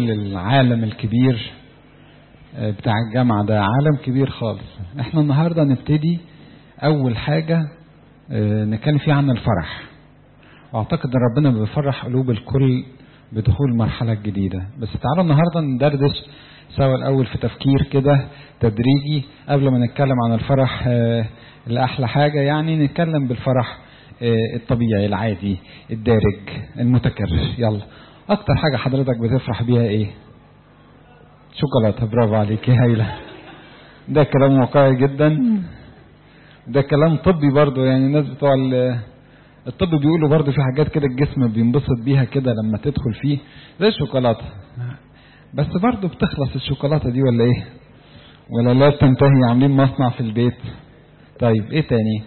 كل العالم الكبير بتاع الجامعة ده عالم كبير خالص احنا النهاردة نبتدي اول حاجة نتكلم فيها عن الفرح واعتقد ان ربنا بيفرح قلوب الكل بدخول المرحلة الجديدة بس تعالوا النهاردة ندردش سوا الاول في تفكير كده تدريجي قبل ما نتكلم عن الفرح الاحلى حاجة يعني نتكلم بالفرح الطبيعي العادي الدارج المتكرر يلا اكتر حاجة حضرتك بتفرح بيها ايه شوكولاتة برافو عليك يا هايلة ده كلام واقعي جدا ده كلام طبي برضو يعني الناس بتوع الطب بيقولوا برضو في حاجات كده الجسم بينبسط بيها كده لما تدخل فيه زي الشوكولاتة بس برضو بتخلص الشوكولاتة دي ولا ايه ولا لا تنتهي عاملين مصنع في البيت طيب ايه تاني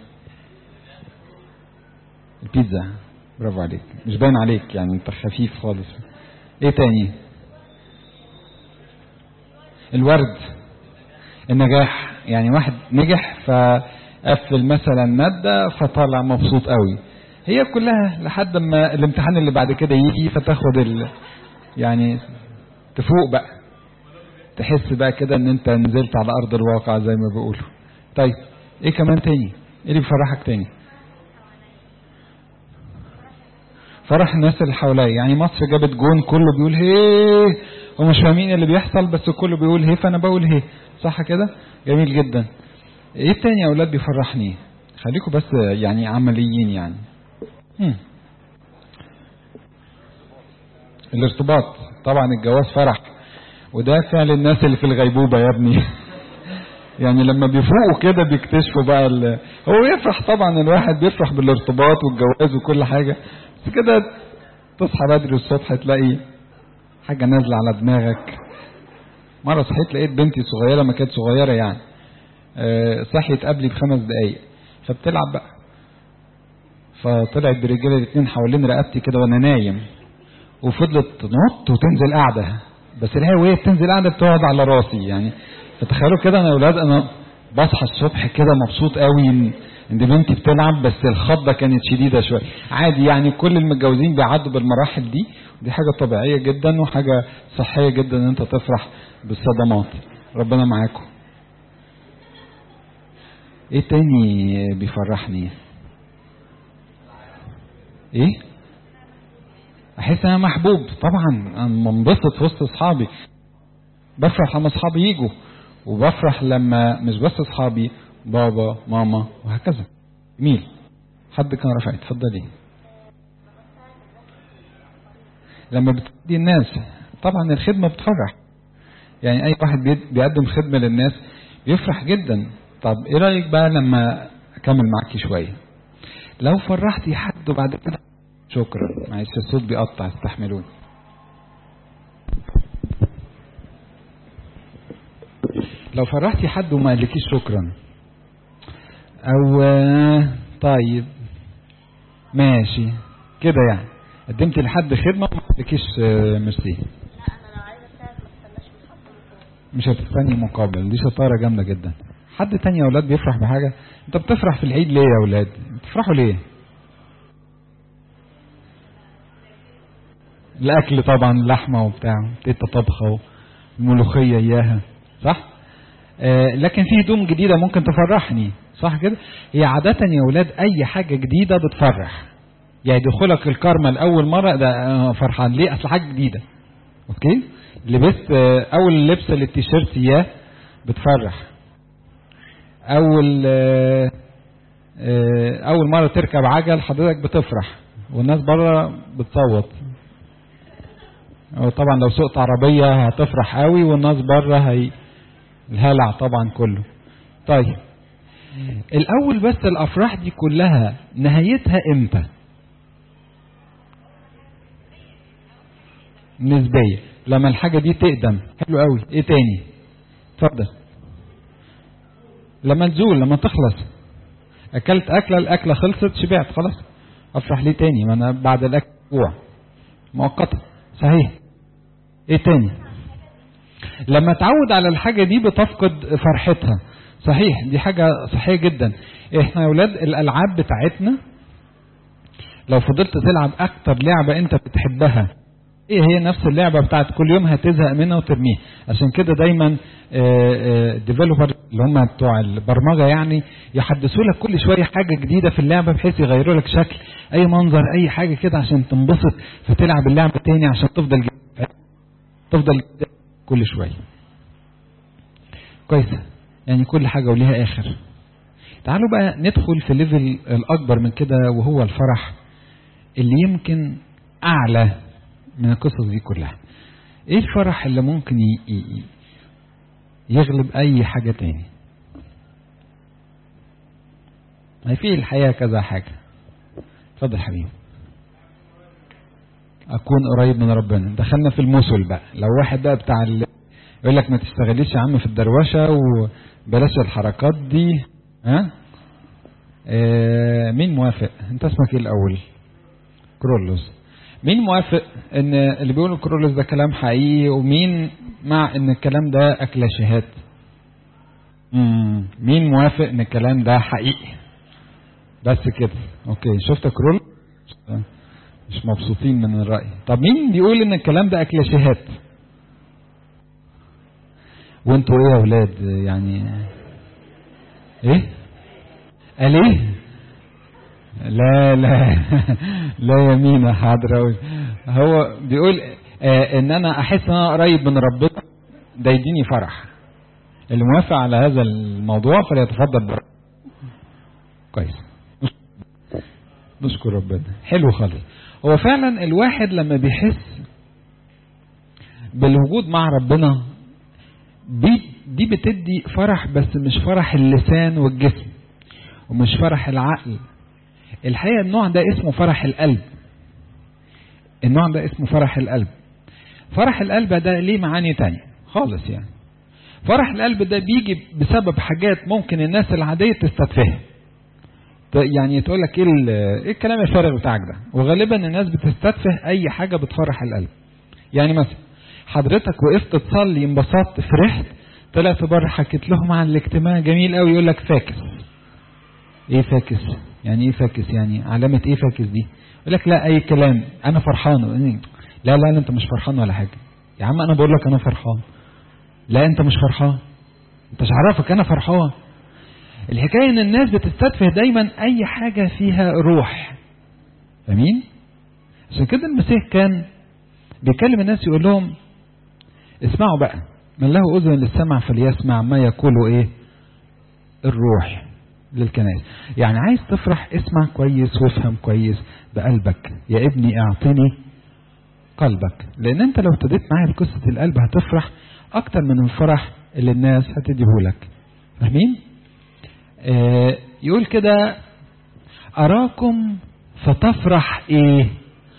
البيتزا برافو عليك مش باين عليك يعني انت خفيف خالص ايه تاني الورد النجاح يعني واحد نجح فقفل مثلا مادة فطالع مبسوط قوي هي كلها لحد ما الامتحان اللي بعد كده يجي فتاخد ال... يعني تفوق بقى تحس بقى كده ان انت نزلت على ارض الواقع زي ما بيقولوا طيب ايه كمان تاني ايه اللي بيفرحك تاني فرح الناس اللي حواليا يعني مصر جابت جون كله بيقول هيه ومش فاهمين اللي بيحصل بس كله بيقول هيه فانا بقول هيه صح كده جميل جدا ايه تاني يا اولاد بيفرحني خليكم بس يعني عمليين يعني هم. الارتباط طبعا الجواز فرح وده فعل الناس اللي في الغيبوبة يا ابني يعني لما بيفوقوا كده بيكتشفوا بقى ال... هو يفرح طبعا الواحد بيفرح بالارتباط والجواز وكل حاجة بس كده تصحى بدري الصبح تلاقي حاجة نازلة على دماغك مرة صحيت لقيت بنتي صغيرة ما كانت صغيرة يعني أه صحيت قبلي بخمس دقايق فبتلعب بقى فطلعت برجالة الاتنين حوالين رقبتي كده وانا نايم وفضلت تنط وتنزل قاعدة بس الهي وهي بتنزل قاعدة بتقعد على راسي يعني فتخيلوا كده انا يا اولاد انا بصحى الصبح كده مبسوط قوي ان ان بنتي بتلعب بس الخضه كانت شديده شويه عادي يعني كل المتجوزين بيعدوا بالمراحل دي ودي حاجه طبيعيه جدا وحاجه صحيه جدا ان انت تفرح بالصدمات ربنا معاكم ايه تاني بيفرحني ايه احس انا محبوب طبعا انا منبسط في وسط اصحابي بفرح لما اصحابي يجوا وبفرح لما مش بس اصحابي بابا ماما وهكذا جميل حد كان رفع اتفضلي لما بتدي الناس طبعا الخدمة بتفرح يعني اي واحد بيقدم خدمة للناس بيفرح جدا طب ايه رأيك بقى لما اكمل معاكي شوية لو فرحتي حد وبعد كده شكرا معلش الصوت بيقطع استحملوني لو فرحتي حد وما قالكيش شكرا او طيب ماشي كده يعني قدمت لحد خدمه وما قالكيش ميرسي مش هتستني مقابل دي شطاره جامده جدا حد تاني يا اولاد بيفرح بحاجه انت بتفرح في العيد ليه يا اولاد بتفرحوا ليه الاكل طبعا لحمه وبتاع تيتا طبخه وملوخيه اياها صح آه لكن في هدوم جديده ممكن تفرحني صح كده هي عاده يا اولاد اي حاجه جديده بتفرح يعني دخولك الكارما لاول مره ده فرحان ليه اصل حاجه جديده اوكي لبست آه اول لبس للتيشيرت اياه بتفرح اول آه اول مره تركب عجل حضرتك بتفرح والناس بره بتصوت طبعا لو سوقت عربيه هتفرح قوي والناس بره هي الهلع طبعا كله طيب الاول بس الافراح دي كلها نهايتها امتى نسبية لما الحاجة دي تقدم حلو قوي ايه تاني اتفضل لما تزول لما تخلص اكلت اكلة الاكلة خلصت شبعت خلاص افرح ليه تاني ما انا بعد الاكل جوع مؤقتة صحيح ايه تاني لما تعود على الحاجة دي بتفقد فرحتها صحيح دي حاجة صحية جدا احنا يا ولاد الالعاب بتاعتنا لو فضلت تلعب اكتر لعبة انت بتحبها هي هي نفس اللعبة بتاعت كل يوم هتزهق منها وترميها عشان كده دايما الديفلوبر اللي هم بتوع البرمجة يعني يحدثوا لك كل شوية حاجة جديدة في اللعبة بحيث يغيروا لك شكل أي منظر أي حاجة كده عشان تنبسط فتلعب اللعبة تاني عشان تفضل جديد. تفضل جديد كل شوية كويس يعني كل حاجة وليها آخر تعالوا بقى ندخل في ليفل الأكبر من كده وهو الفرح اللي يمكن أعلى من القصص دي كلها ايه الفرح اللي ممكن يغلب اي حاجة تاني ما في الحياة كذا حاجة اتفضل حبيبي اكون قريب من ربنا دخلنا في المثل بقى لو واحد بقى بتاع ال... يقول لك ما تشتغليش يا عم في الدروشة وبلاش الحركات دي ها اه مين موافق انت اسمك ايه الاول كرولوس مين موافق ان اللي بيقول كرولوس ده كلام حقيقي ومين مع ان الكلام ده اكلاشيهات مين موافق ان الكلام ده حقيقي بس كده اوكي شفت كرول مش مبسوطين من الرأي طب مين بيقول ان الكلام ده اكلاشيهات وانتوا ايه يا اولاد يعني ايه قال ايه لا لا لا يمين حاضر هو بيقول آه ان انا احس ان انا قريب من ربنا ده يديني فرح اللي موافق على هذا الموضوع فليتفضل بر... كويس نشكر ربنا حلو خالص هو فعلا الواحد لما بيحس بالوجود مع ربنا دي دي بتدي فرح بس مش فرح اللسان والجسم ومش فرح العقل الحقيقة النوع ده اسمه فرح القلب النوع ده اسمه فرح القلب فرح القلب ده ليه معاني تانية خالص يعني فرح القلب ده بيجي بسبب حاجات ممكن الناس العادية تستتفهها يعني تقول لك ايه, ايه الكلام الفارغ بتاعك ده وغالبا الناس بتستتفه اي حاجة بتفرح القلب يعني مثلا حضرتك وقفت تصلي انبسطت فرحت طلعت بره حكيت لهم عن الاجتماع جميل قوي يقول لك فاكس ايه فاكس يعني ايه فاكس يعني علامة ايه فاكس دي يقول لك لا اي كلام انا فرحان لا لا انت مش فرحان ولا حاجة يا عم انا بقول لك انا فرحان لا انت مش فرحان انت مش عارفك انا فرحان الحكاية ان الناس بتستدفه دايما اي حاجة فيها روح فاهمين عشان كده المسيح كان بيكلم الناس يقول لهم اسمعوا بقى من له اذن للسمع فليسمع ما يقول ايه الروح للكنائس يعني عايز تفرح اسمع كويس وافهم كويس بقلبك يا ابني اعطني قلبك لان انت لو ابتديت معايا بقصة القلب هتفرح اكتر من الفرح اللي الناس هتديهولك فاهمين آه يقول كده اراكم فتفرح ايه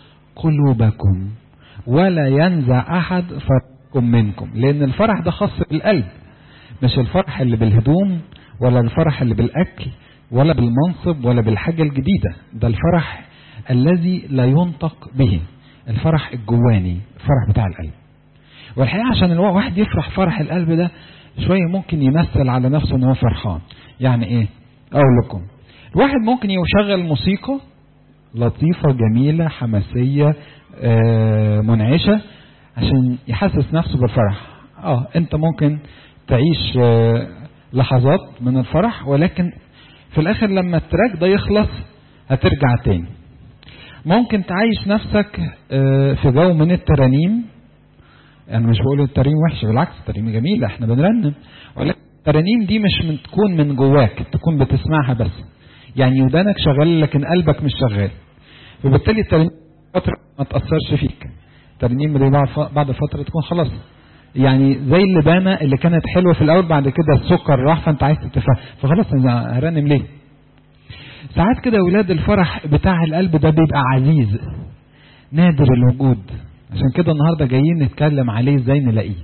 قلوبكم ولا ينزع احد فرحكم منكم لان الفرح ده خاص بالقلب مش الفرح اللي بالهدوم ولا الفرح اللي بالاكل ولا بالمنصب ولا بالحاجه الجديده ده الفرح الذي لا ينطق به الفرح الجواني الفرح بتاع القلب والحقيقه عشان الواحد يفرح فرح القلب ده شويه ممكن يمثل على نفسه ان هو فرحان يعني ايه اقول لكم الواحد ممكن يشغل موسيقى لطيفة جميلة حماسية آه منعشة عشان يحسس نفسه بالفرح اه انت ممكن تعيش آه لحظات من الفرح ولكن في الاخر لما التراك ده يخلص هترجع تاني ممكن تعيش نفسك آه في جو من الترانيم انا مش بقول الترانيم وحشه بالعكس الترانيم جميله احنا بنرنم ولكن الترانيم دي مش من تكون من جواك تكون بتسمعها بس يعني ودانك شغال لكن قلبك مش شغال وبالتالي الترانيم فترة ما تأثرش فيك الترانيم دي بعد فترة تكون خلاص يعني زي اللبانة اللي كانت حلوة في الأول بعد كده السكر راح فأنت عايز تتفهم فخلاص أنا هرنم ليه ساعات كده ولاد الفرح بتاع القلب ده بيبقى عزيز نادر الوجود عشان كده النهارده جايين نتكلم عليه ازاي نلاقيه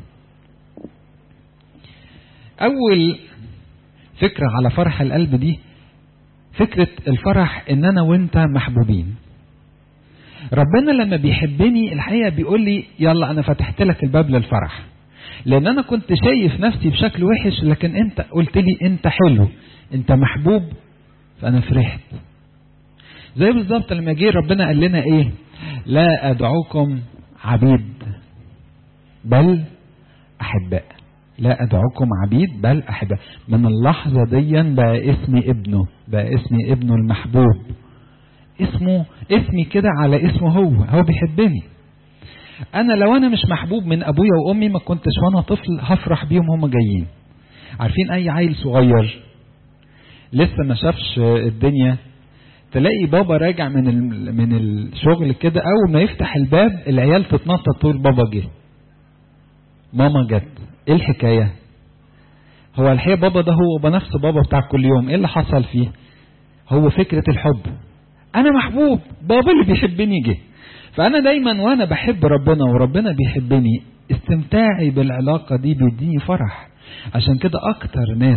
اول فكرة على فرح القلب دي فكرة الفرح ان انا وانت محبوبين ربنا لما بيحبني الحقيقة بيقول لي يلا انا فتحت لك الباب للفرح لان انا كنت شايف نفسي بشكل وحش لكن انت قلت لي انت حلو انت محبوب فانا فرحت زي بالظبط لما جه ربنا قال لنا ايه لا ادعوكم عبيد بل أحباء لا أدعوكم عبيد بل أحباء من اللحظة دي بقى اسمي ابنه بقى اسمي ابنه المحبوب اسمه اسمي كده على اسمه هو هو بيحبني انا لو انا مش محبوب من ابويا وامي ما كنتش وانا طفل هفرح بيهم هم جايين عارفين اي عيل صغير لسه ما شافش الدنيا تلاقي بابا راجع من من الشغل كده اول ما يفتح الباب العيال تتنطط تقول بابا جه ماما جت ايه الحكايه هو الحقيقه بابا ده هو بنفس بابا بتاع كل يوم ايه اللي حصل فيه هو فكره الحب انا محبوب بابا اللي بيحبني جه فانا دايما وانا بحب ربنا وربنا بيحبني استمتاعي بالعلاقة دي بيديني فرح عشان كده اكتر ناس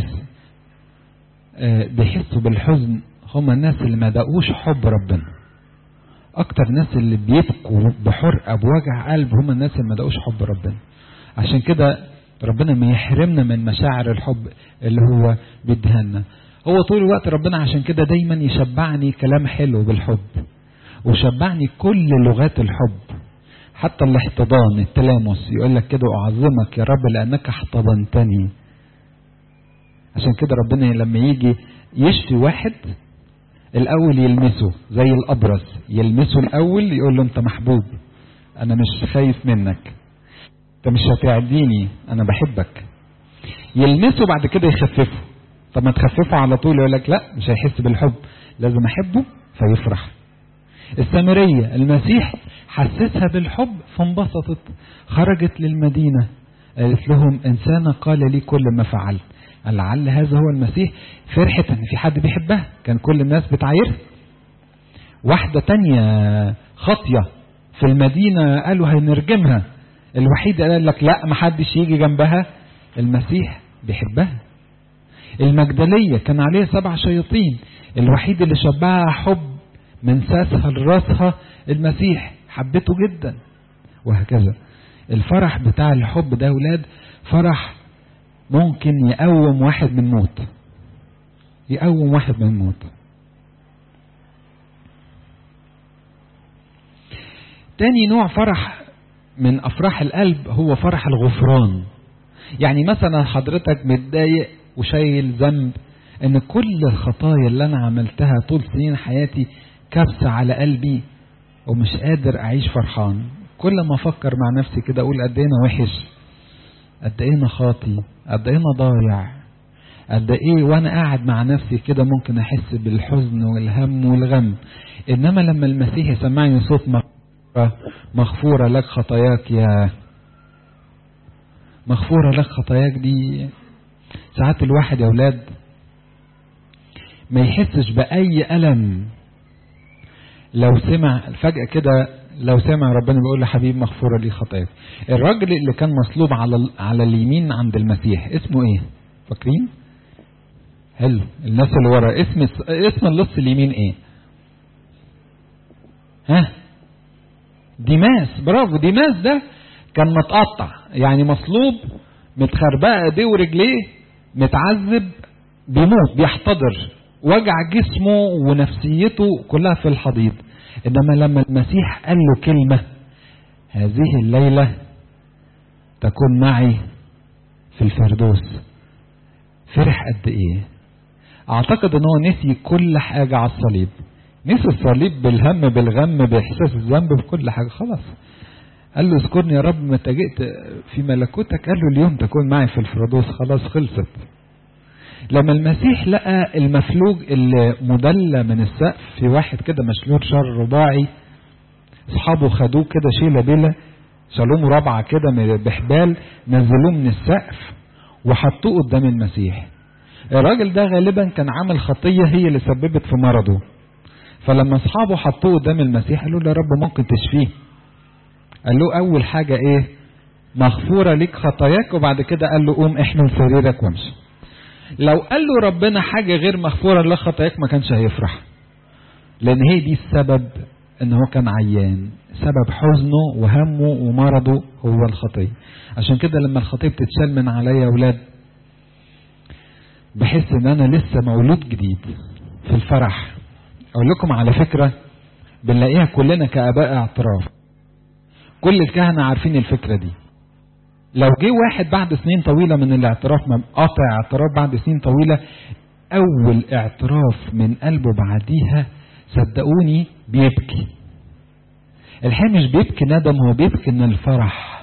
بيحسوا بالحزن هم الناس اللي ما دقوش حب ربنا اكتر ناس اللي بيبكوا بحرقة بوجع قلب هم الناس اللي ما دقوش حب ربنا عشان كده ربنا ما يحرمنا من مشاعر الحب اللي هو بيديها لنا هو طول الوقت ربنا عشان كده دايما يشبعني كلام حلو بالحب وشبعني كل لغات الحب حتى الاحتضان التلامس يقول لك كده اعظمك يا رب لانك احتضنتني عشان كده ربنا لما يجي يشفي واحد الاول يلمسه زي الابرص يلمسه الاول يقول له انت محبوب انا مش خايف منك انت مش هتعديني انا بحبك يلمسه بعد كده يخففه طب ما تخففه على طول يقول لك لا مش هيحس بالحب لازم احبه فيفرح السامرية المسيح حسسها بالحب فانبسطت خرجت للمدينة قالت لهم إنسانة قال لي كل ما فعلت لعل هذا هو المسيح فرحت ان في حد بيحبها كان كل الناس بتعايرها واحدة تانية خاطية في المدينة قالوا هنرجمها الوحيد قال لك لا محدش يجي جنبها المسيح بيحبها المجدلية كان عليها سبع شياطين الوحيد اللي شبهها حب من ساسها لراسها المسيح حبته جدا وهكذا الفرح بتاع الحب ده ولاد فرح ممكن يقوم واحد من موت يقوم واحد من موت تاني نوع فرح من افراح القلب هو فرح الغفران يعني مثلا حضرتك متضايق وشايل ذنب ان كل الخطايا اللي انا عملتها طول سنين حياتي كبسة على قلبي ومش قادر اعيش فرحان كل ما افكر مع نفسي كده اقول قد ايه انا وحش قد ايه انا خاطي قد ايه انا ضايع قد ايه وانا قاعد مع نفسي كده ممكن احس بالحزن والهم والغم انما لما المسيح يسمعني صوت مغفورة مغفورة لك خطاياك يا مغفورة لك خطاياك دي ساعات الواحد يا اولاد ما يحسش بأي ألم لو سمع فجأة كده لو سمع ربنا بيقول لحبيب مغفورة لي خطاياك الراجل اللي كان مصلوب على على اليمين عند المسيح اسمه ايه فاكرين حلو الناس اللي ورا اسم اسم اللص اليمين ايه ها ديماس برافو ديماس ده كان متقطع يعني مصلوب متخربقه ايديه ورجليه متعذب بيموت بيحتضر وجع جسمه ونفسيته كلها في الحضيض انما لما المسيح قال له كلمه هذه الليله تكون معي في الفردوس فرح قد ايه اعتقد ان هو نسي كل حاجه على الصليب نسي الصليب بالهم بالغم باحساس الذنب بكل حاجه خلاص قال له اذكرني يا رب متى جئت في ملكوتك قال له اليوم تكون معي في الفردوس خلاص خلصت لما المسيح لقى المفلوج اللي مدلى من السقف في واحد كده مشلول شر رباعي اصحابه خدوه كده شيله بلا شالوه مربعه كده بحبال نزلوه من السقف وحطوه قدام المسيح الراجل ده غالبا كان عامل خطيه هي اللي سببت في مرضه فلما اصحابه حطوه قدام المسيح قالوا له يا رب ممكن تشفيه قال له اول حاجه ايه مغفوره ليك خطاياك وبعد كده قال له قوم احمل سريرك وامشي لو قال له ربنا حاجه غير مغفوره لك خطاياك ما كانش هيفرح لان هي دي السبب ان هو كان عيان سبب حزنه وهمه ومرضه هو الخطيه عشان كده لما الخطيه بتتشال من عليا يا اولاد بحس ان انا لسه مولود جديد في الفرح اقول لكم على فكره بنلاقيها كلنا كاباء اعتراف كل الكهنة عارفين الفكرة دي لو جه واحد بعد سنين طويلة من الاعتراف قاطع اعتراف بعد سنين طويلة أول اعتراف من قلبه بعديها صدقوني بيبكي الحقيقة مش بيبكي ندم هو بيبكي من الفرح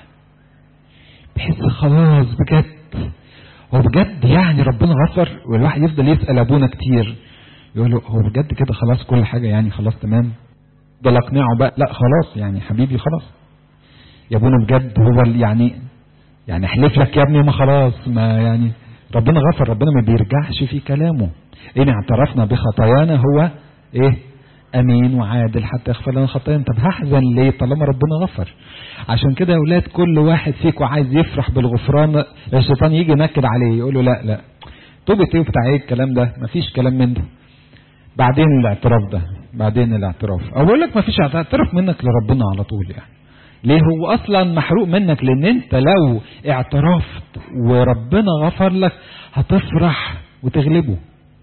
بحس خلاص بجد هو بجد يعني ربنا غفر والواحد يفضل يسأل أبونا كتير يقول له هو بجد كده خلاص كل حاجة يعني خلاص تمام ده اقنعه بقى لا خلاص يعني حبيبي خلاص يا ابونا بجد هو يعني يعني احلف لك يا ابني ما خلاص ما يعني ربنا غفر ربنا ما بيرجعش في كلامه ان اعترفنا بخطايانا هو ايه امين وعادل حتى يغفر لنا خطايانا طب هحزن ليه طالما ربنا غفر عشان كده يا اولاد كل واحد فيكم عايز يفرح بالغفران الشيطان يجي ينكد عليه يقول له لا لا توبة ايه وبتاع ايه الكلام ده مفيش كلام من ده بعدين الاعتراف ده بعدين الاعتراف او بقول لك مفيش اعتراف منك لربنا على طول يعني ليه هو اصلا محروق منك لان انت لو اعترفت وربنا غفر لك هتفرح وتغلبه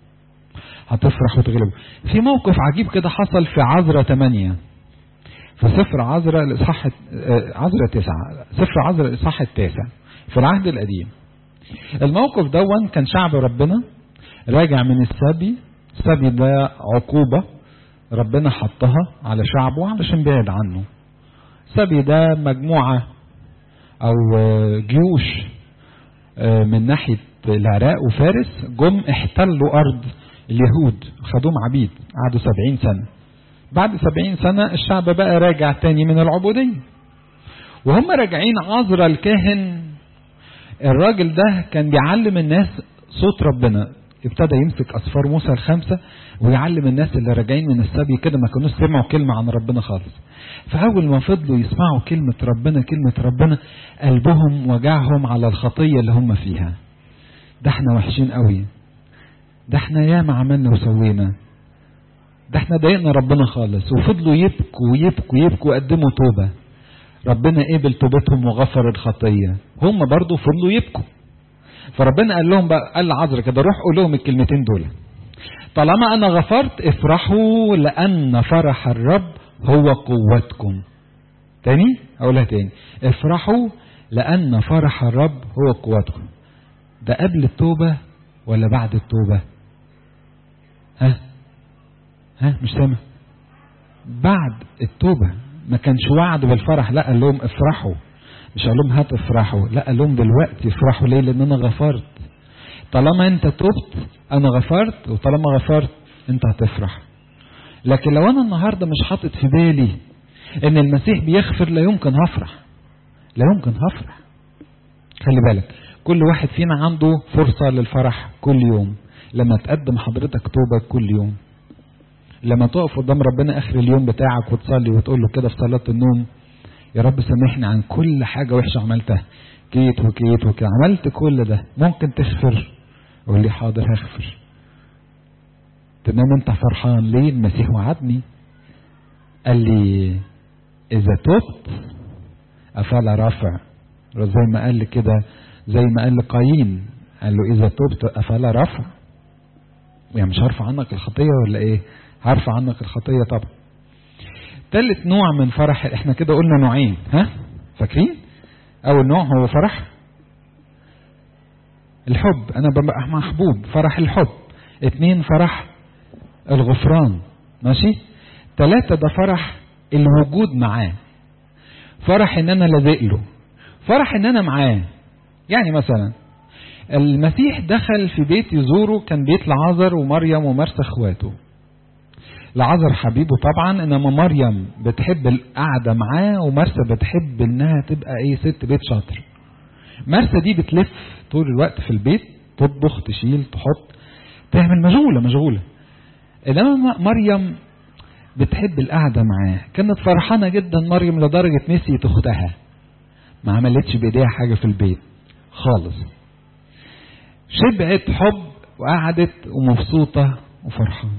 هتفرح وتغلبه في موقف عجيب كده حصل في عذرة 8 في سفر عذرة الاصحاح عذرة 9 سفر عذرة الاصحاح التاسع في العهد القديم الموقف دون كان شعب ربنا راجع من السبي السبي ده عقوبة ربنا حطها على شعبه علشان بعد عنه السبي ده مجموعة أو جيوش من ناحية العراق وفارس جم احتلوا أرض اليهود خدوهم عبيد قعدوا سبعين سنة بعد سبعين سنة الشعب بقى راجع تاني من العبودية وهم راجعين عذرا الكاهن الراجل ده كان بيعلم الناس صوت ربنا ابتدى يمسك أسفار موسى الخمسة ويعلم الناس اللي راجعين من السبي كده ما كانوش سمعوا كلمة عن ربنا خالص فأول ما فضلوا يسمعوا كلمة ربنا كلمة ربنا قلبهم وجعهم على الخطية اللي هم فيها ده احنا وحشين قوي ده احنا ياما عملنا وسوينا ده احنا ضايقنا ربنا خالص وفضلوا يبكوا ويبكوا يبكوا وقدموا توبة ربنا قبل توبتهم وغفر الخطية هم برضو فضلوا يبكوا فربنا قال لهم بقى قال لعذر كده روح قول لهم الكلمتين دول طالما انا غفرت افرحوا لان فرح الرب هو قوتكم تاني اقولها تاني افرحوا لان فرح الرب هو قوتكم ده قبل التوبة ولا بعد التوبة ها ها مش سامع بعد التوبة ما كانش وعد بالفرح لا قال لهم افرحوا مش قال لهم هات افرحوا لا قال لهم دلوقتي افرحوا ليه لان انا غفرت طالما انت تبت انا غفرت وطالما غفرت انت هتفرح لكن لو انا النهارده مش حاطط في بالي ان المسيح بيغفر لا يمكن هفرح لا يمكن هفرح خلي بالك كل واحد فينا عنده فرصة للفرح كل يوم لما تقدم حضرتك توبة كل يوم لما تقف قدام ربنا اخر اليوم بتاعك وتصلي وتقول له كده في صلاة النوم يا رب سامحني عن كل حاجة وحشة عملتها كيت وكيت وكيت عملت كل ده ممكن تغفر يقول لي حاضر هغفر تنام انت فرحان ليه المسيح وعدني قال لي اذا تبت افلا رافع زي ما قال لي كده زي ما قال لقايين قال له اذا تبت افلا رفع يعني مش هرفع عنك الخطيه ولا ايه هرفع عنك الخطيه طبعا ثالث نوع من فرح احنا كده قلنا نوعين ها فاكرين اول نوع هو فرح الحب انا ببقى محبوب فرح الحب اتنين فرح الغفران ماشي ثلاثة ده فرح الوجود معاه فرح ان انا لازق له فرح ان انا معاه يعني مثلا المسيح دخل في بيت يزوره كان بيت لعازر ومريم ومرسى اخواته لعازر حبيبه طبعا انما مريم بتحب القعده معاه ومرسى بتحب انها تبقى ايه ست بيت شاطر مرسى دي بتلف طول الوقت في البيت تطبخ تشيل تحط تعمل مشغوله مشغوله انما مريم بتحب القعده معاه كانت فرحانه جدا مريم لدرجه نسيت اختها ما عملتش بايديها حاجه في البيت خالص شبعت حب وقعدت ومبسوطة وفرحانة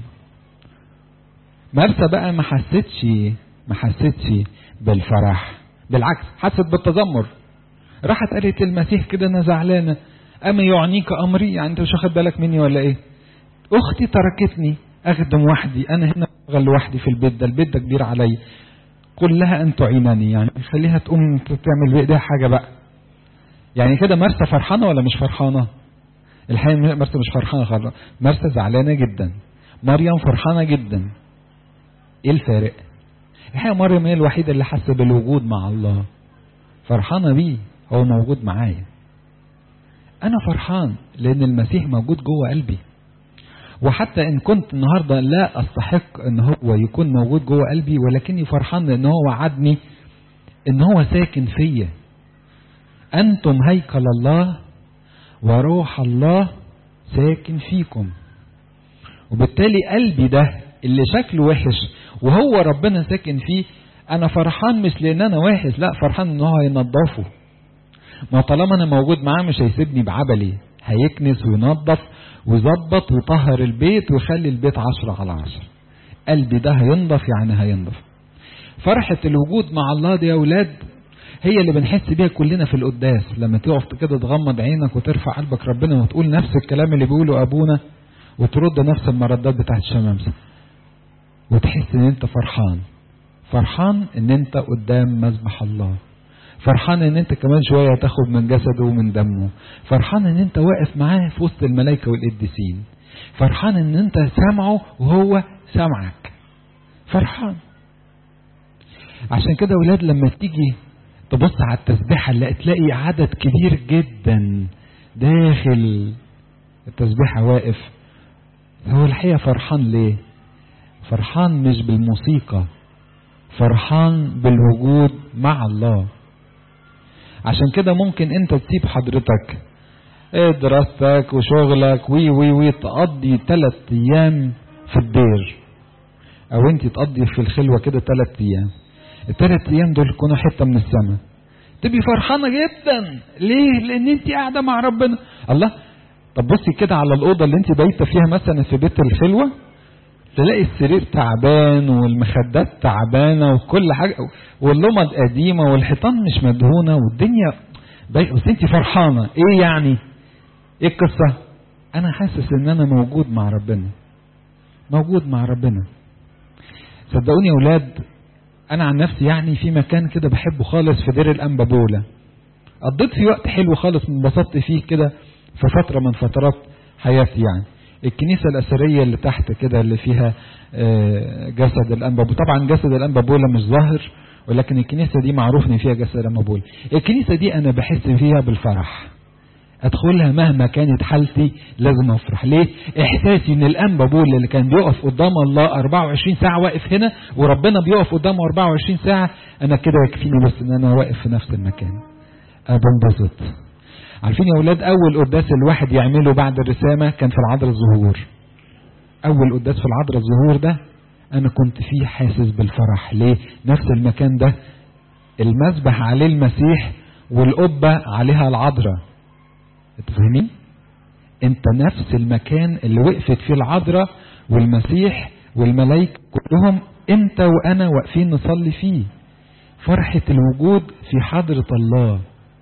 مرسى بقى ما حستش ما حستش بالفرح بالعكس حست بالتذمر راحت قالت للمسيح كده انا زعلانه اما يعنيك امري يعني انت مش واخد بالك مني ولا ايه اختي تركتني اخدم وحدي انا هنا اشتغل لوحدي في البيت ده البيت ده كبير عليا قل لها ان تعينني يعني خليها تقوم تعمل بايديها حاجه بقى يعني كده مرسى فرحانه ولا مش فرحانه الحقيقه مرسى مش فرحانه خالص مرسى زعلانه جدا مريم فرحانه جدا ايه الفارق الحقيقه مريم هي الوحيده اللي حاسه بالوجود مع الله فرحانه بيه هو موجود معايا انا فرحان لان المسيح موجود جوه قلبي وحتى ان كنت النهارده لا استحق ان هو يكون موجود جوه قلبي ولكني فرحان لان هو وعدني ان هو ساكن فيا انتم هيكل الله وروح الله ساكن فيكم وبالتالي قلبي ده اللي شكله وحش وهو ربنا ساكن فيه انا فرحان مش لان انا وحش لا فرحان ان هو هينضفه ما طالما انا موجود معاه مش هيسيبني بعبلي هيكنس وينظف ويظبط ويطهر البيت ويخلي البيت عشرة على عشرة قلبي ده هينضف يعني هينضف فرحة الوجود مع الله دي يا أولاد هي اللي بنحس بيها كلنا في القداس لما تقف كده تغمض عينك وترفع قلبك ربنا وتقول نفس الكلام اللي بيقوله أبونا وترد نفس المردات بتاعت الشمامسة وتحس ان انت فرحان فرحان ان انت قدام مذبح الله فرحان ان انت كمان شوية تاخد من جسده ومن دمه فرحان ان انت واقف معاه في وسط الملائكة والقديسين فرحان ان انت سامعه وهو سامعك فرحان عشان كده ولاد لما تيجي تبص على التسبيحة اللي تلاقي عدد كبير جدا داخل التسبيحة واقف هو الحقيقة فرحان ليه فرحان مش بالموسيقى فرحان بالوجود مع الله عشان كده ممكن انت تسيب حضرتك ايه دراستك وشغلك وي وي وي تقضي ثلاث ايام في الدير او انت تقضي في الخلوه كده ثلاث ايام الثلاث ايام دول يكونوا حته من السماء تبقي فرحانه جدا ليه لان انت قاعده مع ربنا الله طب بصي كده على الاوضه اللي انت بايته فيها مثلا في بيت الخلوه تلاقي السرير تعبان والمخدات تعبانه وكل حاجه واللمض قديمه والحيطان مش مدهونه والدنيا بس انت فرحانه ايه يعني ايه القصه انا حاسس ان انا موجود مع ربنا موجود مع ربنا صدقوني يا اولاد انا عن نفسي يعني في مكان كده بحبه خالص في دير الانبابوله قضيت فيه وقت حلو خالص انبسطت فيه كده في فتره من فترات حياتي يعني الكنيسة الأثرية اللي تحت كده اللي فيها جسد الأنبابولة طبعا جسد الأنبابولة مش ظاهر ولكن الكنيسة دي معروف ان فيها جسد الأنبابولة الكنيسة دي أنا بحس فيها بالفرح أدخلها مهما كانت حالتي لازم أفرح ليه؟ إحساسي إن الأنبابولة اللي كان بيقف قدام الله 24 ساعة واقف هنا وربنا بيقف قدامه 24 ساعة أنا كده يكفيني بس إن أنا واقف في نفس المكان أنا بنبسط عارفين يا اولاد اول قداس الواحد يعمله بعد الرسامه كان في العذراء الظهور اول قداس في العذراء الظهور ده انا كنت فيه حاسس بالفرح ليه نفس المكان ده المسبح عليه المسيح والقبه عليها العذراء انت فاهمين انت نفس المكان اللي وقفت فيه العذراء والمسيح والملائكه كلهم انت وانا واقفين نصلي فيه فرحه الوجود في حضره الله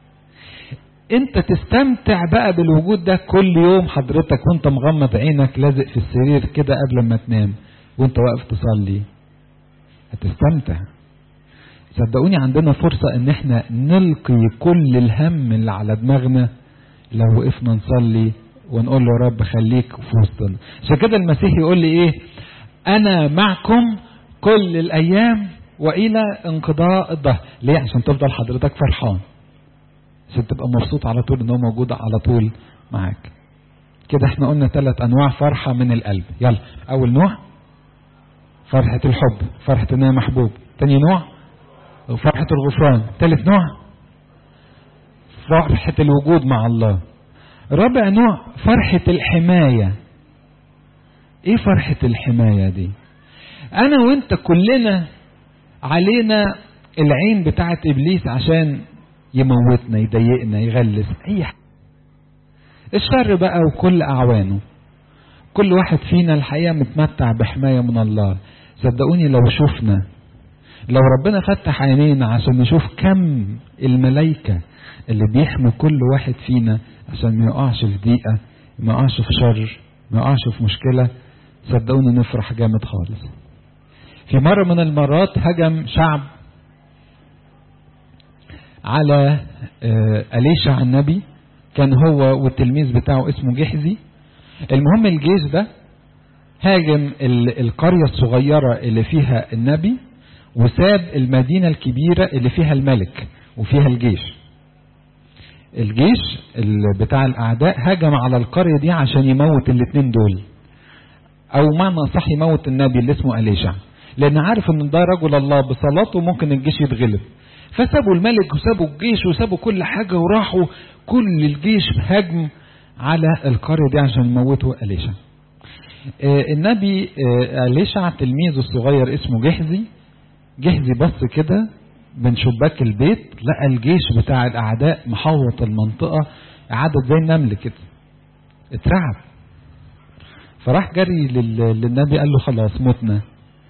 انت تستمتع بقى بالوجود ده كل يوم حضرتك وانت مغمض عينك لازق في السرير كده قبل ما تنام وانت واقف تصلي هتستمتع صدقوني عندنا فرصة ان احنا نلقي كل الهم اللي على دماغنا لو وقفنا نصلي ونقول له يا رب خليك في وسطنا عشان كده المسيح يقول لي ايه انا معكم كل الايام والى انقضاء الظهر ليه عشان تفضل حضرتك فرحان عشان تبقى مبسوط على طول ان هو موجود على طول معاك كده احنا قلنا ثلاث انواع فرحة من القلب يلا اول نوع فرحة الحب فرحة ان انا محبوب تاني نوع فرحة الغفران ثالث نوع فرحة الوجود مع الله رابع نوع فرحة الحماية ايه فرحة الحماية دي انا وانت كلنا علينا العين بتاعت ابليس عشان يموتنا يضايقنا يغلس اي حاجة الشر بقى وكل اعوانه كل واحد فينا الحقيقة متمتع بحماية من الله صدقوني لو شفنا لو ربنا فتح عينينا عشان نشوف كم الملائكة اللي بيحمي كل واحد فينا عشان ما يقعش في ضيقة ما يقعش في شر ما يقعش في مشكلة صدقوني نفرح جامد خالص في مرة من المرات هجم شعب على أليشع النبي كان هو والتلميذ بتاعه اسمه جحزي المهم الجيش ده هاجم القرية الصغيرة اللي فيها النبي وساب المدينة الكبيرة اللي فيها الملك وفيها الجيش الجيش بتاع الأعداء هجم على القرية دي عشان يموت الاتنين دول أو معنى صح يموت النبي اللي اسمه أليشع لأن عارف إن ده رجل الله بصلاته ممكن الجيش يتغلب فسابوا الملك وسابوا الجيش وسابوا كل حاجة وراحوا كل الجيش هجم على القرية دي عشان يموتوا أليشع آه النبي آه أليشع تلميذه الصغير اسمه جحزي جحزي بص كده من شباك البيت لقى الجيش بتاع الأعداء محوط المنطقة عدد زي النمل كده اترعب فراح جري للنبي قال له خلاص متنا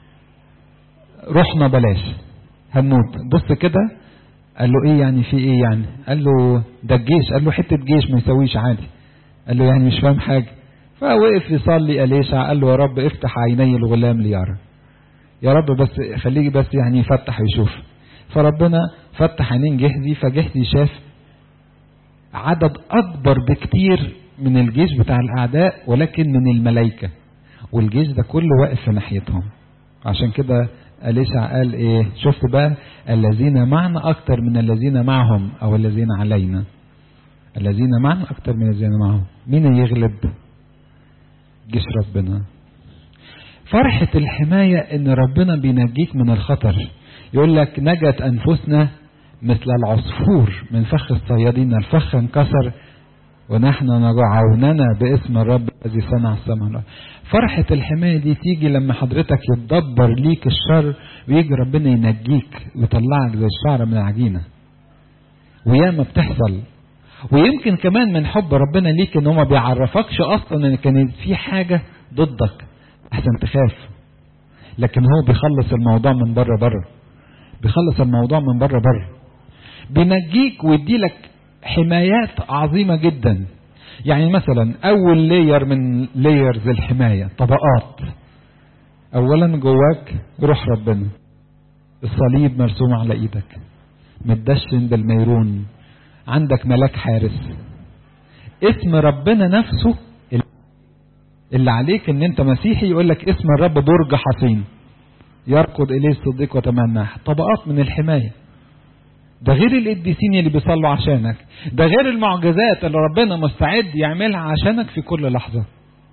رحنا بلاش هنموت بص كده قال له ايه يعني في ايه يعني قال له ده الجيش قال له حتة جيش ما يسويش عادي قال له يعني مش فاهم حاجة فوقف يصلي أليشع قال له يا رب افتح عيني الغلام ليرى يا رب بس خليه بس يعني يفتح ويشوف فربنا فتح عينين جهزي فجهزي شاف عدد أكبر بكتير من الجيش بتاع الأعداء ولكن من الملائكة والجيش ده كله واقف في ناحيتهم عشان كده أليشع قال إيه شفت بقى الذين معنا أكتر من الذين معهم أو الذين علينا الذين معنا أكتر من الذين معهم مين يغلب جيش ربنا فرحة الحماية إن ربنا بينجيك من الخطر يقول لك نجت أنفسنا مثل العصفور من فخ الصيادين الفخ انكسر ونحن نجعوننا باسم الرب الذي صنع السماء فرحة الحماية دي تيجي لما حضرتك يتدبر ليك الشر ويجي ربنا ينجيك ويطلعك زي الشعر من العجينة وياما بتحصل ويمكن كمان من حب ربنا ليك ان هو ما بيعرفكش اصلا ان كانت في حاجة ضدك احسن تخاف لكن هو بيخلص الموضوع من بره بره بيخلص الموضوع من بره بره بينجيك ويديلك حمايات عظيمة جدا يعني مثلا اول لاير من لايرز الحماية طبقات اولا جواك روح ربنا الصليب مرسوم على ايدك متدشن بالميرون عندك ملاك حارس اسم ربنا نفسه اللي عليك ان انت مسيحي يقول لك اسم الرب برج حصين يركض اليه الصديق وتمناه طبقات من الحمايه ده غير القديسين اللي بيصلوا عشانك ده غير المعجزات اللي ربنا مستعد يعملها عشانك في كل لحظة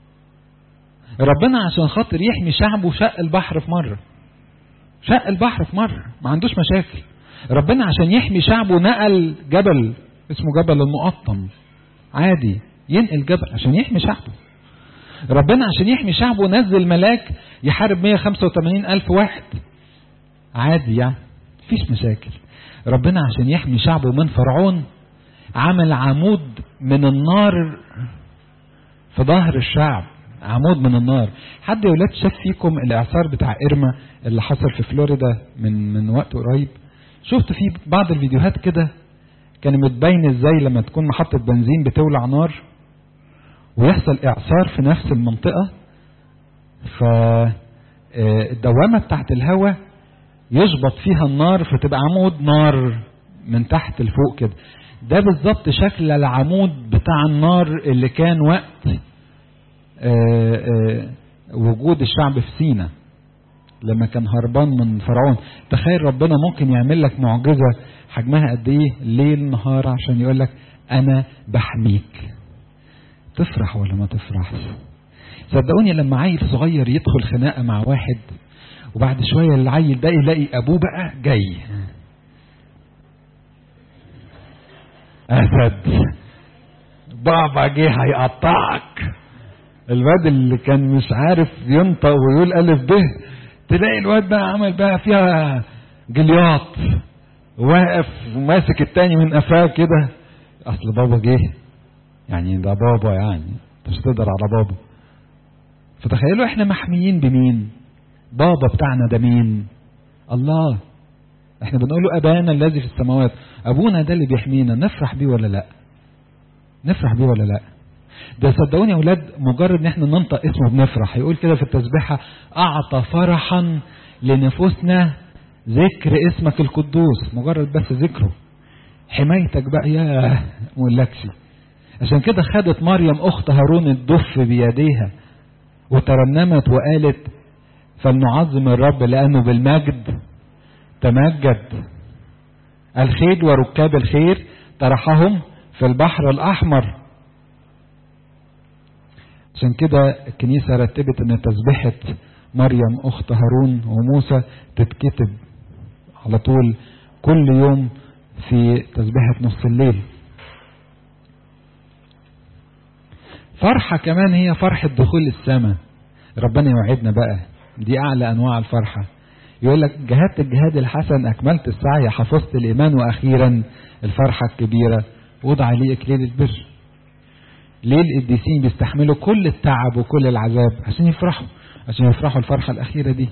ربنا عشان خاطر يحمي شعبه شق البحر في مرة شق البحر في مرة ما عندوش مشاكل ربنا عشان يحمي شعبه نقل جبل اسمه جبل المقطم عادي ينقل جبل عشان يحمي شعبه ربنا عشان يحمي شعبه نزل ملاك يحارب 185 ألف واحد عادي يعني مفيش مشاكل ربنا عشان يحمي شعبه من فرعون عمل عمود من النار في ظهر الشعب عمود من النار حد يا ولاد شاف فيكم الاعصار بتاع ارما اللي حصل في فلوريدا من من وقت قريب شفت في بعض الفيديوهات كده كان متبين ازاي لما تكون محطة بنزين بتولع نار ويحصل اعصار في نفس المنطقة فالدوامة بتاعت الهواء يشبط فيها النار فتبقى عمود نار من تحت لفوق كده ده بالظبط شكل العمود بتاع النار اللي كان وقت آآ آآ وجود الشعب في سينا لما كان هربان من فرعون تخيل ربنا ممكن يعمل لك معجزة حجمها قد ايه ليل نهار عشان يقول لك انا بحميك تفرح ولا ما تفرحش صدقوني لما عيل صغير يدخل خناقة مع واحد وبعد شوية العيل ده يلاقي أبوه بقى جاي أسد بابا جه هيقطعك الواد اللي كان مش عارف ينطق ويقول ألف به تلاقي الواد بقى عمل بقى فيها جلياط واقف وماسك التاني من قفاه كده أصل بابا جه يعني ده بابا يعني مش تقدر على بابا فتخيلوا احنا محميين بمين بابا بتاعنا ده مين الله احنا بنقول له ابانا الذي في السماوات ابونا ده اللي بيحمينا نفرح بيه ولا لا نفرح بيه ولا لا ده صدقوني يا اولاد مجرد ان احنا ننطق اسمه بنفرح يقول كده في التسبيحه اعطى فرحا لنفوسنا ذكر اسمك القدوس مجرد بس ذكره حمايتك بقى يا مولكش عشان كده خدت مريم اخت هارون الدف بيديها وترنمت وقالت فلنعظم الرب لانه بالمجد تمجد الخيل وركاب الخير طرحهم في البحر الاحمر عشان كده الكنيسة رتبت ان تسبحة مريم اخت هارون وموسى تتكتب على طول كل يوم في تسبحة نص الليل فرحة كمان هي فرحة دخول السماء ربنا يوعدنا بقى دي أعلى أنواع الفرحة يقول لك جهدت الجهاد الحسن أكملت السعي حفظت الإيمان وأخيرا الفرحة الكبيرة وضع لي إكليل البر ليه القديسين بيستحملوا كل التعب وكل العذاب عشان يفرحوا عشان يفرحوا الفرحة الأخيرة دي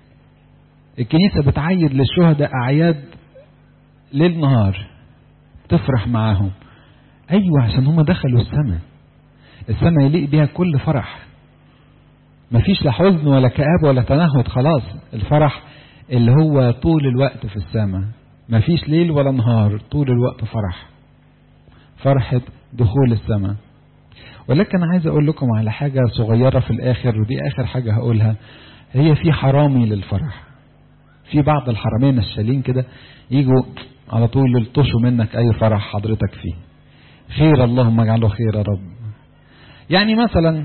الكنيسة بتعيد للشهداء أعياد ليل نهار تفرح معاهم أيوة عشان هم دخلوا السماء السماء يليق بيها كل فرح مفيش لا حزن ولا كآبة ولا تنهد خلاص الفرح اللي هو طول الوقت في السماء مفيش ليل ولا نهار طول الوقت فرح فرحة دخول السماء ولكن عايز اقول لكم على حاجة صغيرة في الاخر ودي اخر حاجة هقولها هي في حرامي للفرح في بعض الحرامين الشالين كده يجوا على طول يلطشوا منك اي فرح حضرتك فيه خير اللهم اجعله خير يا رب يعني مثلا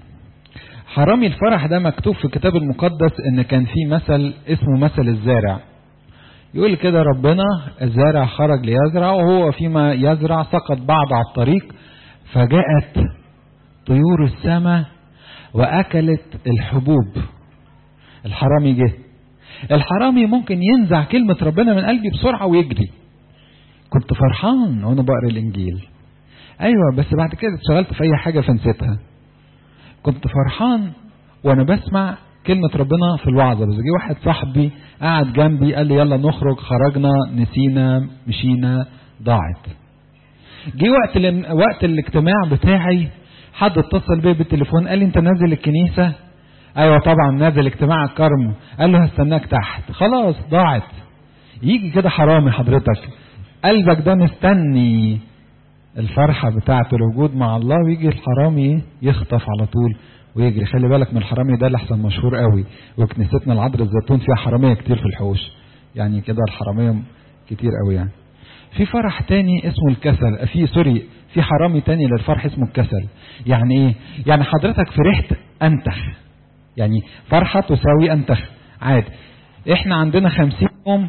حرامي الفرح ده مكتوب في الكتاب المقدس ان كان في مثل اسمه مثل الزارع يقول كده ربنا الزارع خرج ليزرع وهو فيما يزرع سقط بعض على الطريق فجاءت طيور السماء واكلت الحبوب الحرامي جه الحرامي ممكن ينزع كلمة ربنا من قلبي بسرعة ويجري كنت فرحان وانا بقرا الانجيل ايوه بس بعد كده اتشغلت في اي حاجة فنسيتها كنت فرحان وانا بسمع كلمة ربنا في الوعظة بس جه واحد صاحبي قعد جنبي قال لي يلا نخرج خرجنا نسينا مشينا ضاعت جه وقت وقت الاجتماع بتاعي حد اتصل بيا بالتليفون قال لي انت نازل الكنيسة ايوه طبعا نازل اجتماع الكرم قال له هستناك تحت خلاص ضاعت يجي كده حرامي حضرتك قلبك ده مستني الفرحة بتاعة الوجود مع الله ويجي الحرامي يخطف على طول ويجري خلي بالك من الحرامي ده اللي احسن مشهور قوي وكنيستنا العذراء الزيتون فيها حرامية كتير في الحوش يعني كده الحرامية كتير قوي يعني في فرح تاني اسمه الكسل في سوري في حرامي تاني للفرح اسمه الكسل يعني ايه يعني حضرتك فرحت انتخ يعني فرحة تساوي انتخ عادي احنا عندنا خمسين يوم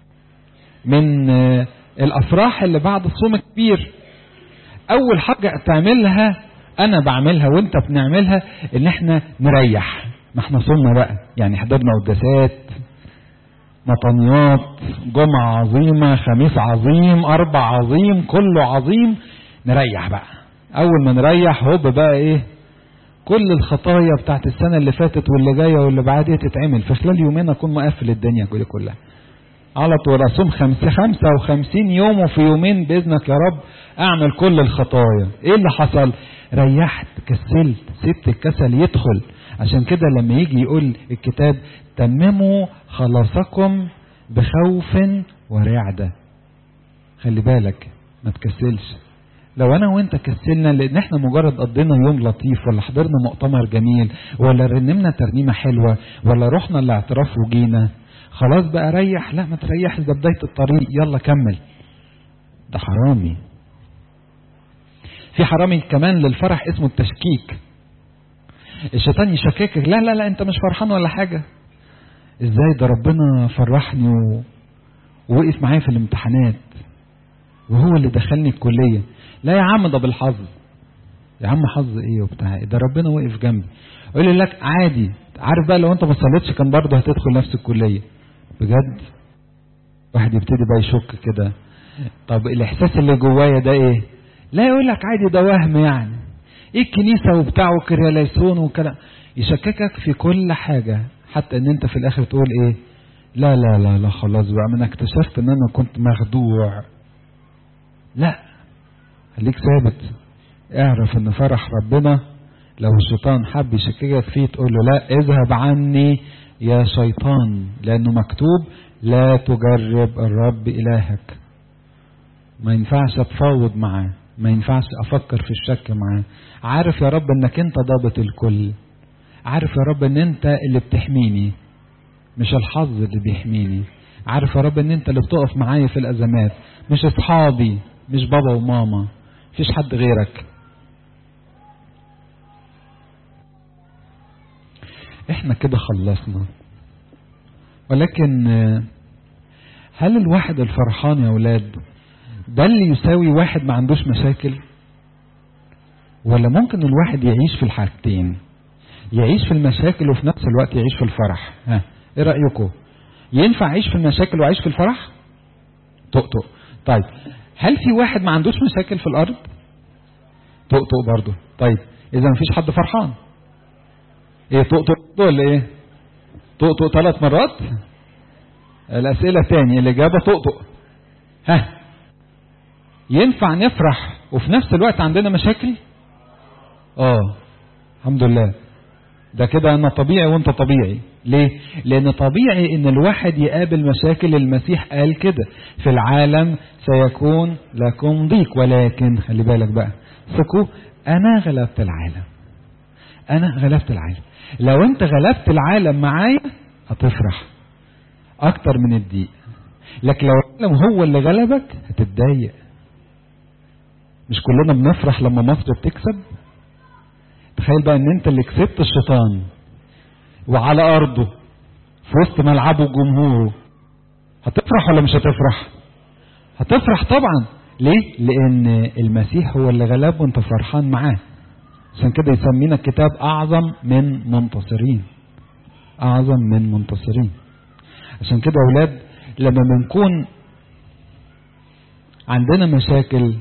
من الافراح اللي بعد الصوم الكبير اول حاجة تعملها انا بعملها وانت بنعملها ان احنا نريح ما احنا صومنا بقى يعني حضرنا قداسات مطنيات جمعة عظيمة خميس عظيم اربع عظيم كله عظيم نريح بقى اول ما نريح هوب بقى ايه كل الخطايا بتاعت السنة اللي فاتت واللي جاية واللي بعدها تتعمل في خلال يومين اكون مقفل الدنيا دي كلها على طول اصوم خمسة خمسة وخمسين يوم وفي يومين باذنك يا رب اعمل كل الخطايا ايه اللي حصل ريحت كسلت سبت الكسل يدخل عشان كده لما يجي يقول الكتاب تمموا خلاصكم بخوف ورعدة خلي بالك ما تكسلش لو انا وانت كسلنا لان احنا مجرد قضينا يوم لطيف ولا حضرنا مؤتمر جميل ولا رنمنا ترنيمة حلوة ولا رحنا الاعتراف وجينا خلاص بقى ريح لا ما تريحش ده بداية الطريق يلا كمل ده حرامي في حرامي كمان للفرح اسمه التشكيك الشيطان يشككك لا لا لا انت مش فرحان ولا حاجة ازاي ده ربنا فرحني و... ووقف معايا في الامتحانات وهو اللي دخلني الكلية لا يا عم ده بالحظ يا عم حظ ايه وبتاع ده ربنا وقف جنبي يقول لك عادي عارف بقى لو انت ما صليتش كان برضه هتدخل نفس الكلية بجد واحد يبتدي بقى يشك كده طب الاحساس اللي جوايا ده ايه لا يقول لك عادي ده وهم يعني ايه الكنيسة وبتاع وكرياليسون وكلام يشككك في كل حاجة حتى ان انت في الاخر تقول ايه لا لا لا لا خلاص بقى من اكتشفت ان انا كنت مخدوع لا خليك ثابت اعرف ان فرح ربنا لو الشيطان حب يشككك فيه تقول له لا اذهب عني يا شيطان لانه مكتوب لا تجرب الرب الهك ما ينفعش اتفاوض معاه ما ينفعش افكر في الشك معاه عارف يا رب انك انت ضابط الكل عارف يا رب ان انت اللي بتحميني مش الحظ اللي بيحميني عارف يا رب ان انت اللي بتقف معايا في الازمات مش اصحابي مش بابا وماما مفيش حد غيرك احنا كده خلصنا ولكن هل الواحد الفرحان يا اولاد ده اللي يساوي واحد ما عندوش مشاكل ولا ممكن الواحد يعيش في الحاجتين يعيش في المشاكل وفي نفس الوقت يعيش في الفرح ها ايه رايكم ينفع اعيش في المشاكل واعيش في الفرح طقطق طيب هل في واحد ما عندوش مشاكل في الارض طقطق برضه طيب اذا مفيش حد فرحان ايه طقطق ولا ايه طقطق ثلاث مرات الاسئله تاني الاجابه طقطق ها ينفع نفرح وفي نفس الوقت عندنا مشاكل اه الحمد لله ده كده انا طبيعي وانت طبيعي ليه لان طبيعي ان الواحد يقابل مشاكل المسيح قال كده في العالم سيكون لكم ضيق ولكن خلي بالك بقى ثقوا انا غلبت العالم انا غلبت العالم لو انت غلبت العالم معايا هتفرح اكتر من الضيق لكن لو العالم هو اللي غلبك هتتضايق مش كلنا بنفرح لما مصر بتكسب تخيل بقى ان انت اللي كسبت الشيطان وعلى ارضه في وسط ملعبه وجمهوره هتفرح ولا مش هتفرح هتفرح طبعا ليه لان المسيح هو اللي غلب وانت فرحان معاه عشان كده يسمينا الكتاب اعظم من منتصرين اعظم من منتصرين عشان كده اولاد لما بنكون عندنا مشاكل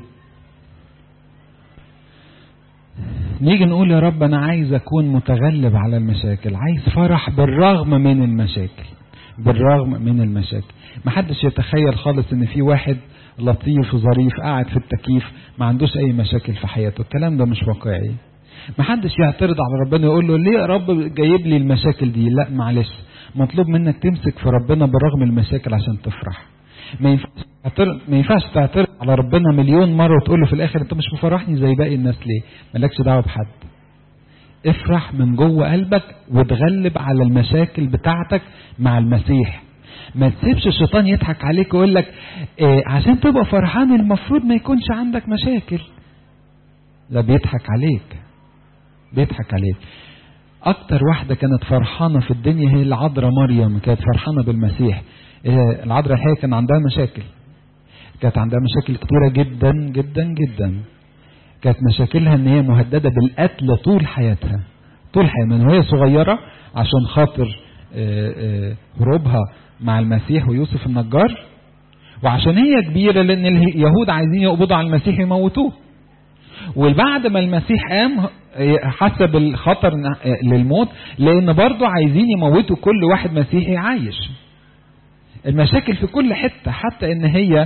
نيجي نقول يا رب انا عايز اكون متغلب على المشاكل عايز فرح بالرغم من المشاكل بالرغم من المشاكل محدش يتخيل خالص ان في واحد لطيف وظريف قاعد في التكييف ما عندوش اي مشاكل في حياته الكلام ده مش واقعي محدش يعترض على ربنا يقول له ليه يا رب جايب لي المشاكل دي لا معلش مطلوب منك تمسك في ربنا برغم المشاكل عشان تفرح ما ينفعش ما ينفعش تعترض على ربنا مليون مره وتقول له في الاخر انت مش مفرحني زي باقي الناس ليه؟ مالكش دعوه بحد. افرح من جوه قلبك وتغلب على المشاكل بتاعتك مع المسيح. ما تسيبش الشيطان يضحك عليك ويقول لك إيه عشان تبقى فرحان المفروض ما يكونش عندك مشاكل. لا بيضحك عليك. بيضحك عليك. أكتر واحدة كانت فرحانة في الدنيا هي العذراء مريم كانت فرحانة بالمسيح. العذراء الحقيقة كان عندها مشاكل كانت عندها مشاكل كتيرة جدا جدا جدا كانت مشاكلها ان هي مهددة بالقتل طول حياتها طول حياتها من وهي صغيرة عشان خاطر هروبها مع المسيح ويوسف النجار وعشان هي كبيرة لان اليهود عايزين يقبضوا على المسيح يموتوه وبعد ما المسيح قام حس بالخطر للموت لان برضه عايزين يموتوا كل واحد مسيحي عايش المشاكل في كل حتة حتى ان هي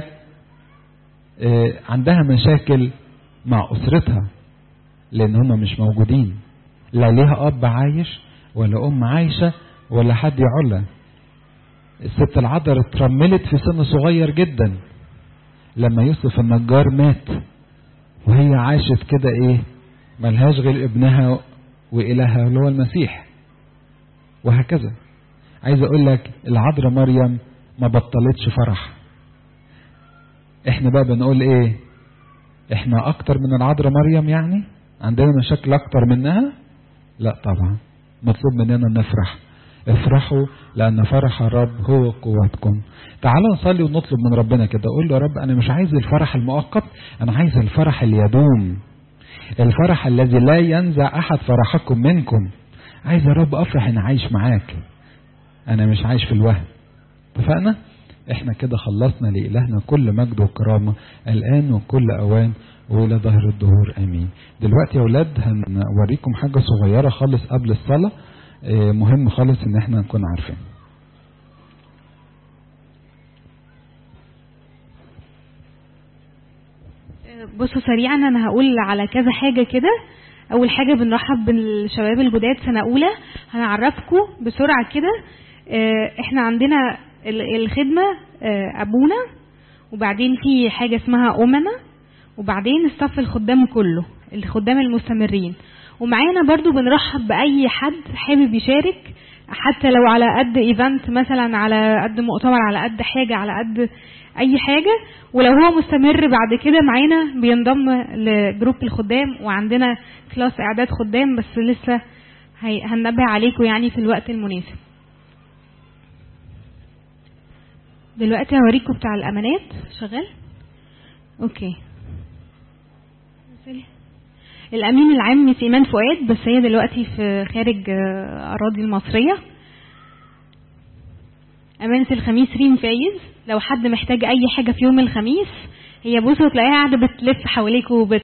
عندها مشاكل مع اسرتها لان هم مش موجودين لا ليها اب عايش ولا ام عايشة ولا حد يعولها الست العذراء اترملت في سن صغير جدا لما يوسف النجار مات وهي عاشت كده ايه ملهاش غير ابنها والهها اللي هو المسيح وهكذا عايز اقول لك العذراء مريم ما بطلتش فرح احنا بقى بنقول ايه احنا اكتر من العذراء مريم يعني عندنا مشاكل اكتر منها لا طبعا مطلوب مننا نفرح افرحوا لان فرح الرب هو قوتكم تعالوا نصلي ونطلب من ربنا كده قول له يا رب انا مش عايز الفرح المؤقت انا عايز الفرح اللي يدوم الفرح الذي لا ينزع احد فرحكم منكم عايز يا رب افرح انا عايش معاك انا مش عايش في الوهم اتفقنا احنا كده خلصنا لإلهنا كل مجد وكرامة الآن وكل أوان وإلى ظهر الدهور آمين دلوقتي يا أولاد هنوريكم حاجة صغيرة خالص قبل الصلاة اه مهم خالص إن احنا نكون عارفين بصوا سريعا انا هقول على كذا حاجه كده اول حاجه بنرحب بالشباب الجداد سنه اولى هنعرفكم بسرعه كده احنا عندنا الخدمه ابونا وبعدين في حاجة اسمها أمنا وبعدين الصف الخدام كله الخدام المستمرين ومعانا برضو بنرحب بأي حد حابب يشارك حتى لو على قد ايفنت مثلا على قد مؤتمر على قد حاجة على قد اي حاجة ولو هو مستمر بعد كده معانا بينضم لجروب الخدام وعندنا كلاس اعداد خدام بس لسه هي- هننبه عليكم يعني في الوقت المناسب دلوقتي هوريكم بتاع الامانات شغال اوكي الامين العام ميس ايمان فؤاد بس هي دلوقتي في خارج آه، اراضي المصريه امانه الخميس ريم فايز لو حد محتاج اي حاجه في يوم الخميس هي بصوا تلاقيها قاعده بتلف حواليك وبت